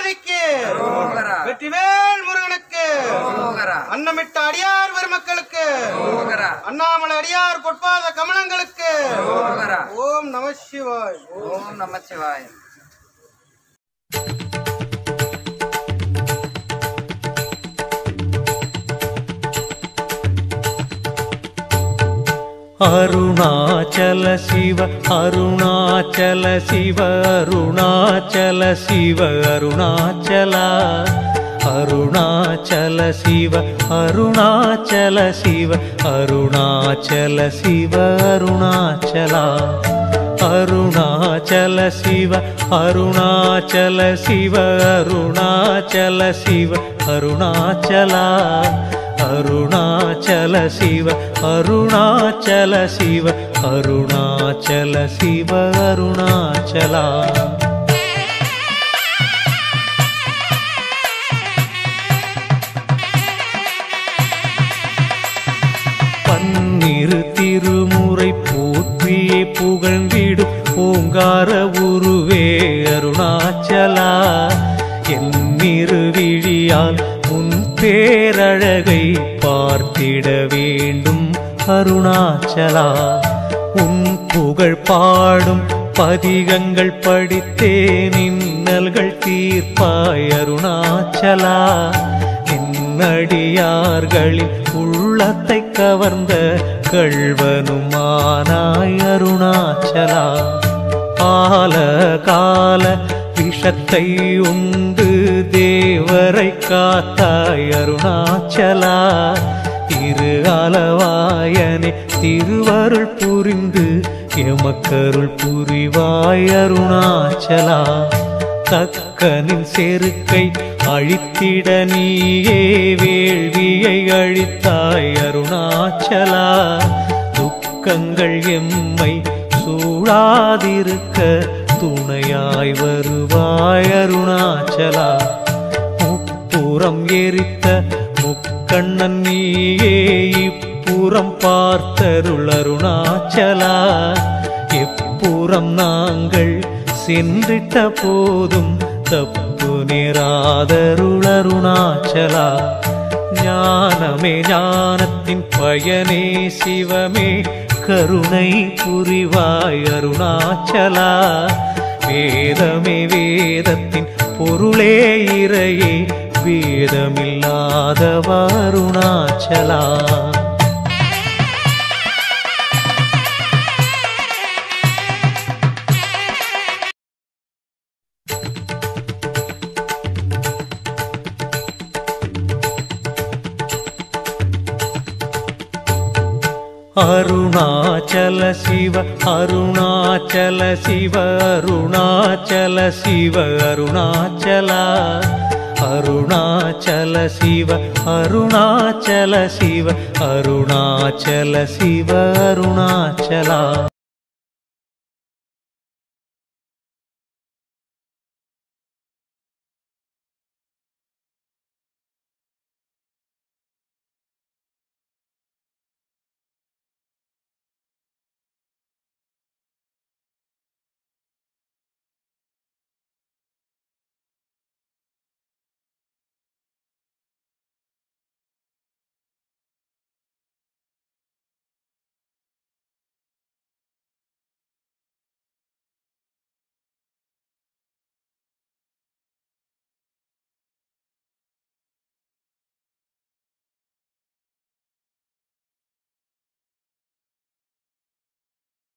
பார்வதிக்கு அரோகரா. வெற்றிவேல் முருகனுக்கு அரோகரா. அன்னமிட்ட அடியார் பெருமக்களுக்கு அரோகரா. அண்ணாமலை அடியார் பொற்பாத கமலங்களுக்கு அரோகரா. ஓம் நம சிவாய் ஓம் நமச்சிவாய அருணாச்சல சிவ அருணாச்சல சிவ அருணாச்சல சிவ அருணாச்சலா அருணாச்சல சிவ அருணாச்சல சிவ அருணாச்சல சிவ அருணாச்சலா அருணாச்சல சிவ அருணாச்சல சிவ அருணாச்சல சிவ அருணாச்சலா அருணாச்சல சிவ அருணாச்சல சிவ அருணாச்சல சிவ அருணாச்சலா பன்னிரு திருமுறை போற்றியே புகழ்ந்திடும் பூங்கார உருவே அருணாச்சலா என்னிரு விழியால் உன் பேரழகை பார்த்திட வேண்டும் அருணாச்சலா உன் புகழ் பாடும் பதிகங்கள் படித்தேன் இன்னல்கள் தீர்ப்பாய் அருணாச்சலா நின்னடியார்களின் உள்ளத்தை கவர்ந்த கள்வனுமானாய் அருணாச்சலா ஆல கால விஷத்தை உண்டு தேவரை காத்தாய் அருணாச்சலா திரு அளவாயனே திருவருள் புரிந்து எமக்கருள் புரிவாய் அருணாச்சலா தக்கனின் செருக்கை அழித்திட நீயே வேள்வியை அழித்தாய் அருணாச்சலா துக்கங்கள் எம்மை சூழாதிருக்க துணையாய் வருவாய் அருணாச்சலா முப்புறம் எரித்த முக்கண்ணன் நீயே இப்புறம் பார்த்தருள் அருணாச்சலா எப்புறம் நாங்கள் சென்றிட்ட போதும் தப்பு நேராதருள் அருணாச்சலா ஞானமே ஞானத்தின் பயனே சிவமே கருணை புரிவாய் அருணாச்சலா வேதமே வேதத்தின் பொருளே இறையே வேதமில்லாதவ அருணாச்சலா அருணாச்சல சிவ அருணாச்சல சிவ அருணாச்சல சிவ அருணாச்சலா அருணாச்சல சிவ அருணாச்சல சிவ அருணாச்சல சிவ அருணாச்சலா